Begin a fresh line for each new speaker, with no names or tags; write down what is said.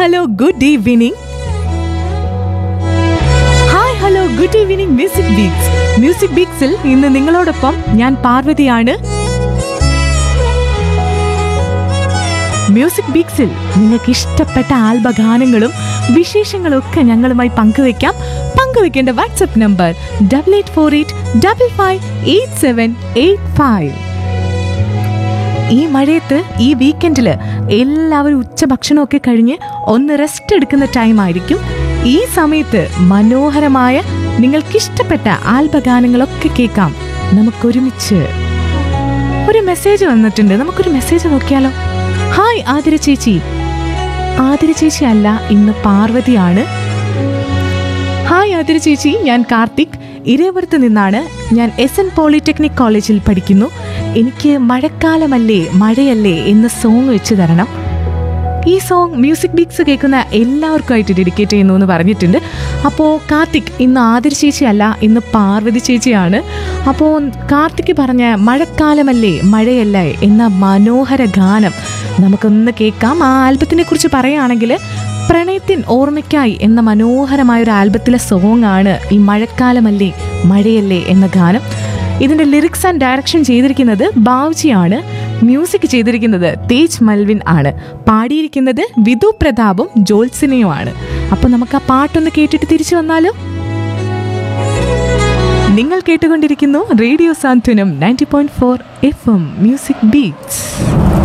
hello good evening hi hello good evening music beats music ബീക്സിൽ ഇന്ന് നിങ്ങളോടൊപ്പം ഞാൻ പാർവതിയാണ് മ്യൂസിക് ബീക്സിൽ നിങ്ങൾക്ക് ഇഷ്ടപ്പെട്ട ആൽബ ഗാനങ്ങളും വിശേഷങ്ങളും ഒക്കെ ഞങ്ങളുമായി പങ്കുവെക്കാം പങ്കുവെക്കേണ്ട WhatsApp number double eight four eight double five eight seven eight five ഈ മഴയത്ത് ഈ വീക്കെൻഡിൽ എല്ലാവരും ഉച്ചഭക്ഷണമൊക്കെ കഴിഞ്ഞ് ഒന്ന് റെസ്റ്റ് എടുക്കുന്ന ടൈം ആയിരിക്കും ഈ സമയത്ത് മനോഹരമായ നിങ്ങൾക്കിഷ്ടപ്പെട്ട ആൽബഗാനങ്ങളൊക്കെ കേൾക്കാം നമുക്കൊരുമിച്ച് ഒരു മെസ്സേജ് വന്നിട്ടുണ്ട് നമുക്കൊരു മെസ്സേജ് നോക്കിയാലോ ഹായ് ആതിര ചേച്ചി ആതിര ചേച്ചി അല്ല ഇന്ന് പാർവതിയാണ് ഹായ് ആതിര ചേച്ചി ഞാൻ കാർത്തിക് ഇരേപുരത്ത് നിന്നാണ് ഞാൻ എസ് എൻ പോളിടെക്നിക് കോളേജിൽ പഠിക്കുന്നു എനിക്ക് മഴക്കാലമല്ലേ മഴയല്ലേ എന്ന സോങ് വെച്ച് തരണം ഈ സോങ് മ്യൂസിക് ബീക്സ് കേൾക്കുന്ന എല്ലാവർക്കുമായിട്ട് ഡെഡിക്കേറ്റ് ചെയ്യുന്നു എന്ന് പറഞ്ഞിട്ടുണ്ട് അപ്പോൾ കാർത്തിക് ഇന്ന് ആതിര ചേച്ചി അല്ല ഇന്ന് പാർവതി ചേച്ചിയാണ് അപ്പോൾ കാർത്തിക് പറഞ്ഞ മഴക്കാലമല്ലേ മഴയല്ലേ എന്ന മനോഹര ഗാനം നമുക്കൊന്ന് കേൾക്കാം ആ ആൽബത്തിനെ കുറിച്ച് പറയുകയാണെങ്കിൽ പ്രണയത്തിൻ ഓർമ്മയ്ക്കായി എന്ന മനോഹരമായ ഒരു ആൽബത്തിലെ സോങ് ആണ് ഈ മഴക്കാലമല്ലേ മഴയല്ലേ എന്ന ഗാനം ഇതിന്റെ ലിറിക്സ് ആൻഡ് ഡയറക്ഷൻ ചെയ്തിരിക്കുന്നത് ബാവ്ജിയാണ് മ്യൂസിക് ചെയ്തിരിക്കുന്നത് തേജ് മൽവിൻ ആണ് പാടിയിരിക്കുന്നത് വിധു പ്രതാപും ജോത്സിനയുമാണ് അപ്പൊ നമുക്ക് ആ പാട്ടൊന്ന് കേട്ടിട്ട് തിരിച്ചു വന്നാലോ നിങ്ങൾ കേട്ടുകൊണ്ടിരിക്കുന്നു radio Santhwanam ninety point four F M music beats